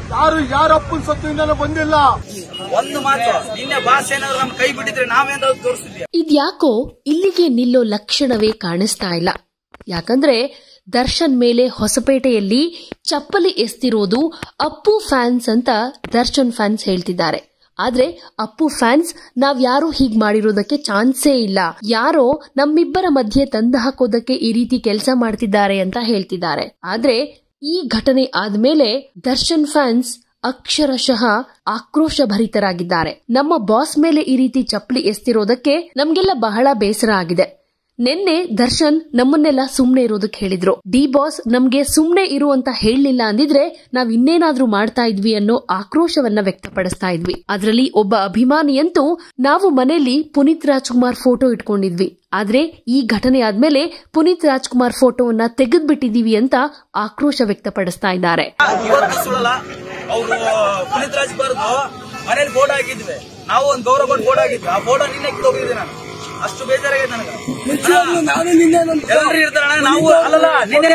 ಯಾರು ಯಾರ ಅಪ್ಪನ ಸತ್ತಿಂದಲೂ ಬಂದಿಲ್ಲ ಒಂದು ಮಾತು ನಿನ್ನೆ ಬಾಸ್ ಏನಾದ್ರು ನಮ್ ಕೈ ಬಿಟ್ಟಿದ್ರೆ ನಾವೇನಾದ್ರು ತೋರಿಸ್ತಿದ್ವಿ ಇದ್ಯಾಕೋ ಇಲ್ಲಿಗೆ ನಿಲ್ಲೋ ಲಕ್ಷಣವೇ ಕಾಣಿಸ್ತಾ ಇಲ್ಲ ಯಾಕಂದ್ರೆ ದರ್ಶನ್ ಮೇಲೆ ಹೊಸಪೇಟೆಯಲ್ಲಿ ಚಪ್ಪಲಿ ಎಸ್ತಿರೋದು ಅಪ್ಪು ಫ್ಯಾನ್ಸ್ ಅಂತ ದರ್ಶನ್ ಫ್ಯಾನ್ಸ್ ಹೇಳ್ತಿದ್ದಾರೆ ಆದ್ರೆ ಅಪ್ಪು ಫ್ಯಾನ್ಸ್ ನಾವ್ ಯಾರು ಹೀಗ್ ಮಾಡಿರೋದಕ್ಕೆ ಚಾನ್ಸೇ ಇಲ್ಲ ಯಾರೋ ನಮ್ಮಿಬ್ಬರ ಮಧ್ಯೆ ತಂದು ಹಾಕೋದಕ್ಕೆ ಈ ರೀತಿ ಕೆಲಸ ಮಾಡ್ತಿದ್ದಾರೆ ಅಂತ ಹೇಳ್ತಿದ್ದಾರೆ ಆದ್ರೆ ಈ ಘಟನೆ ಆದ್ಮೇಲೆ ದರ್ಶನ್ ಫ್ಯಾನ್ಸ್ ಅಕ್ಷರಶಃ ಆಕ್ರೋಶ ಭರಿತರಾಗಿದ್ದಾರೆ ನಮ್ಮ ಬಾಸ್ ಮೇಲೆ ಈ ರೀತಿ ಚಪ್ಪಲಿ ಎಸ್ತಿರೋದಕ್ಕೆ ನಮ್ಗೆಲ್ಲ ಬಹಳ ಬೇಸರ ಆಗಿದೆ ನಿನ್ನೆ ದರ್ಶನ್ ನಮ್ಮನ್ನೆಲ್ಲ ಸುಮ್ನೆ ಇರೋದಕ್ಕೆ ಹೇಳಿದ್ರು ಡಿ ಬಾಸ್ ನಮ್ಗೆ ಸುಮ್ನೆ ಇರು ಅಂತ ಹೇಳಲಿಲ್ಲ ಅಂದಿದ್ರೆ ನಾವ್ ಇನ್ನೇನಾದ್ರೂ ಮಾಡ್ತಾ ಇದ್ವಿ ಅನ್ನೋ ಆಕ್ರೋಶವನ್ನ ವ್ಯಕ್ತಪಡಿಸ್ತಾ ಇದ್ವಿ ಅದ್ರಲ್ಲಿ ಒಬ್ಬ ಅಭಿಮಾನಿಯಂತೂ ನಾವು ಮನೆಯಲ್ಲಿ ಪುನೀತ್ ರಾಜ್ಕುಮಾರ್ ಫೋಟೋ ಇಟ್ಕೊಂಡಿದ್ವಿ ಆದ್ರೆ ಈ ಘಟನೆ ಆದ್ಮೇಲೆ ಪುನೀತ್ ರಾಜ್ಕುಮಾರ್ ಫೋಟೋವನ್ನ ತೆಗೆದ್ಬಿಟ್ಟಿದೀವಿ ಅಂತ ಆಕ್ರೋಶ ವ್ಯಕ್ತಪಡಿಸ್ತಾ ಇದ್ದಾರೆ ಇವತ್ತು ಸುಳ್ಳಲ್ಲ ಅವರು ಪುನೀತ್ ರಾಜ್ಕುಮಾರ್ದು ಮನೇಲಿ ಫೋಟೋ ಹಾಕಿದ್ವಿ ನಾವು ಒಂದು ಗೌರವ ಕೊಟ್ಟು ಫೋಟೋ ಹಾಕಿದ್ವಿ ಆ ಫೋಟೋ ನಿನ್ನೆ ಹೋಗಿದ್ದೆ ನಾನು ಅಷ್ಟು ಬೇಜಾರಾಗೈತೆ ನನಗೆ ನಾನು ನಿನ್ನೆ ನಮ್ ಎಲ್ಲರೂ ಇರ್ತಾರಣ್ಣ ನಾವು ಅಲ್ಲಲ್ಲ ನಿನ್ನೆ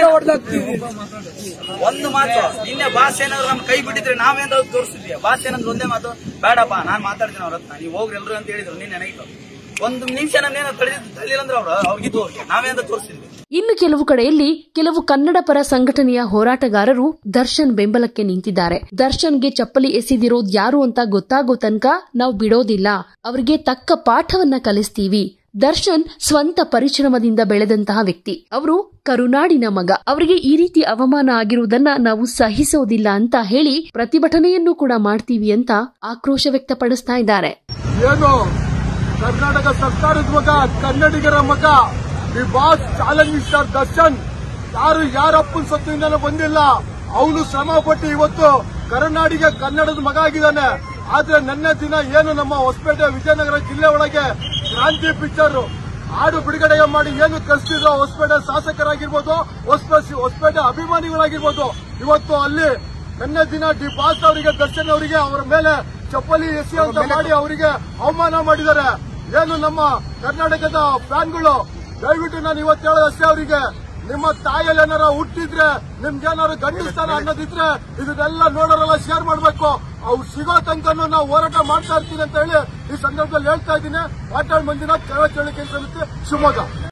ಒಂದು ಮಾತು ನಿನ್ನೆ ಬಾಸ್ ಏನಾದ್ರು ನಮ್ ಕೈ ಬಿಟ್ಟಿದ್ರೆ ನಾವೇನಾದ್ರು ತೋರಿಸ್ತಿದ್ವಿ ಬಾಸ್ ಏನಂದ್ರೆ ಒಂದೇ ಮಾತು ಬೇಡಪ್ಪ ನಾನ್ ಮಾತಾಡ್ತೀನಿ ಅವ್ರ ಹತ್ರ ನೀವು ಹೋಗ್ರಿ ಎಲ್ರು ಅಂತ ಹೇಳಿದ್ರು ನಿನ್ನೆ ನೈಟು ಒಂದು ನಿಮಿಷ ನಮ್ನೇನ ತಡೆದಿದ್ದು ತಳ್ಳಿಲ್ಲ ಅಂದ್ರೆ ಅವ್ರು ಅವ್ರಿಗಿದ್ದು ಅವ್ರಿಗೆ ನಾವೇನಾದ್ರು ತೋರಿಸ್ತಿದ್ವಿ ಇನ್ನು ಕೆಲವು ಕಡೆಯಲ್ಲಿ ಕೆಲವು ಕನ್ನಡ ಪರ ಸಂಘಟನೆಯ ಹೋರಾಟಗಾರರು ದರ್ಶನ್ ಬೆಂಬಲಕ್ಕೆ ನಿಂತಿದ್ದಾರೆ ದರ್ಶನ್ಗೆ ಚಪ್ಪಲಿ ಎಸೆದಿರೋದ್ ಯಾರು ಅಂತ ಗೊತ್ತಾಗೋ ತನಕ ನಾವು ಬಿಡೋದಿಲ್ಲ ಅವರಿಗೆ ತಕ್ಕ ಪಾಠವನ್ನ ಕಲಿಸ್ತೀವಿ ದರ್ಶನ್ ಸ್ವಂತ ಪರಿಶ್ರಮದಿಂದ ಬೆಳೆದಂತಹ ವ್ಯಕ್ತಿ ಅವರು ಕರುನಾಡಿನ ಮಗ ಅವರಿಗೆ ಈ ರೀತಿ ಅವಮಾನ ಆಗಿರುವುದನ್ನ ನಾವು ಸಹಿಸೋದಿಲ್ಲ ಅಂತ ಹೇಳಿ ಪ್ರತಿಭಟನೆಯನ್ನು ಕೂಡ ಮಾಡ್ತೀವಿ ಅಂತ ಆಕ್ರೋಶ ವ್ಯಕ್ತಪಡಿಸ್ತಾ ಇದ್ದಾರೆ ಏನು ಕರ್ನಾಟಕ ಸರ್ಕಾರದ ಮಗ ಕನ್ನಡಿಗರ ಮಗ ಈ ಬಾಸ್ ಚಾಲೆಂಜ್ ಮಿಸ್ಟರ್ ದರ್ಶನ್ ಯಾರು ಯಾರ ಅಪ್ಪನ ಸತ್ತಿಂದಲೂ ಬಂದಿಲ್ಲ ಅವನು ಶ್ರಮ ಪಟ್ಟು ಇವತ್ತು ಕರ್ನಾಡಿಗೆ ಕನ್ನಡದ ಮಗ ಆಗಿದ್ದಾನೆ ಆದ್ರೆ ನನ್ನ ದಿನ ಏನು ನಮ್ಮ ಹೊಸಪೇಟೆ ವಿಜಯನಗರ ಜಿಲ್ಲೆ ಒಳಗೆ ಕ್ರಾಂತಿ ಪಿಕ್ಚರ್ ಹಾಡು ಬಿಡುಗಡೆ ಮಾಡಿ ಏನು ಕಲಿಸ್ತಿದ್ರು ಹೊಸಪೇಟೆ ಶಾಸಕರಾಗಿರ್ಬೋದು ಹೊಸಪೇಟೆ ಹೊಸಪೇಟೆ ಅಭಿಮಾನಿಗಳಾಗಿರ್ಬೋದು ಇವತ್ತು ಅಲ್ಲಿ ನನ್ನ ದಿನ ಡಿ ಬಾಸ್ ಅವರಿಗೆ ದರ್ಶನ್ ಅವರಿಗೆ ಅವರ ಮೇಲೆ ಚಪ್ಪಲಿ ಎಸಿ ಅಂತ ಮಾಡಿ ಅವರಿಗೆ ಅವಮಾನ ಮಾಡಿದ್ದಾರೆ ಏನು ನಮ್ಮ ಕರ್ನಾಟಕದ ಫ್ಯಾನ್ಗಳು ದಯವಿಟ್ಟು ನಾನು ಇವತ್ತು ಹೇಳೋದಷ್ಟೇ ಅವರಿಗೆ ನಿಮ್ಮ ತಾಯಲ್ಲಿ ಏನಾರ ಹುಟ್ಟಿದ್ರೆ ನಿಮ್ಗೆ ಏನಾರು ಗಂಡಿಸ್ತಾನ ಅನ್ನೋದಿದ್ರೆ ಇದನ್ನೆಲ್ಲ ನೋಡೋರೆಲ್ಲ ಶೇರ್ ಮಾಡಬೇಕು ಅವ್ರು ಸಿಗೋ ತನಕನೂ ನಾವು ಹೋರಾಟ ಮಾಡ್ತಾ ಇರ್ತೀನಿ ಅಂತ ಹೇಳಿ ಈ ಸಂದರ್ಭದಲ್ಲಿ ಹೇಳ್ತಾ ಇದ್ದೀನಿ ಮಾತಾಡ್ ಮಂದಿನ ಕೇಳ ಕೇಳಿಕೆ ಸಮಿತಿ ಶಿವಮೊಗ್ಗ